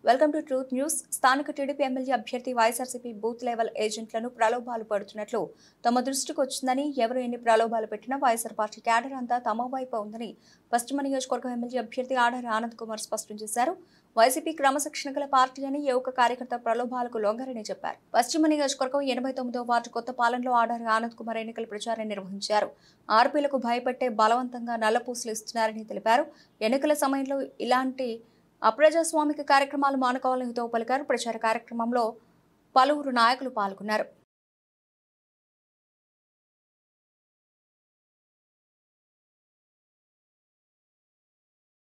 welcome to truth news స్థానిక TDP MLA అభ్యర్థి YSRCP booth level ఏజెంట్లను ప్రలోభాలు పడుతున్నట్లు తమ దృష్టికి వచ్చిందని ఎవరు ఎన్ని ప్రలోభాలు పెట్టినా వైఎస్ఆర్ పార్టీ క్యాడర్ అంతా తమ వైపు ఉందని పశ్చిమ నియోజకవర్గం ఎమ్మెల్యే అభ్యర్థి ఆడారి ఆనంద్ కుమార్ స్పష్టం చేశారు వైసీపీ క్రమశిక్షణ గల పార్టీ అని ఏ ఒక్క కార్యకర్త ప్రలోభాలకు లొంగరని చెప్పారు పశ్చిమ నియోజకవర్గం ఎనభై తొమ్మిదో వార్డు కొత్త పాలనలో ఆడారి ఆనంద్ కుమార్ ఎన్నికల ప్రచారం నిర్వహించారు ఆర్పీలకు భయపెట్టే బలవంతంగా నల్లపూసలు ఇస్తున్నారని తెలిపారు ఎన్నికల సమయంలో ఇలాంటి అప్రజాస్వామిక కార్యక్రమాలు మానుకోవాలని హితవు పలికారు ప్రచార కార్యక్రమంలో పలువురు నాయకులు పాల్గొన్నారు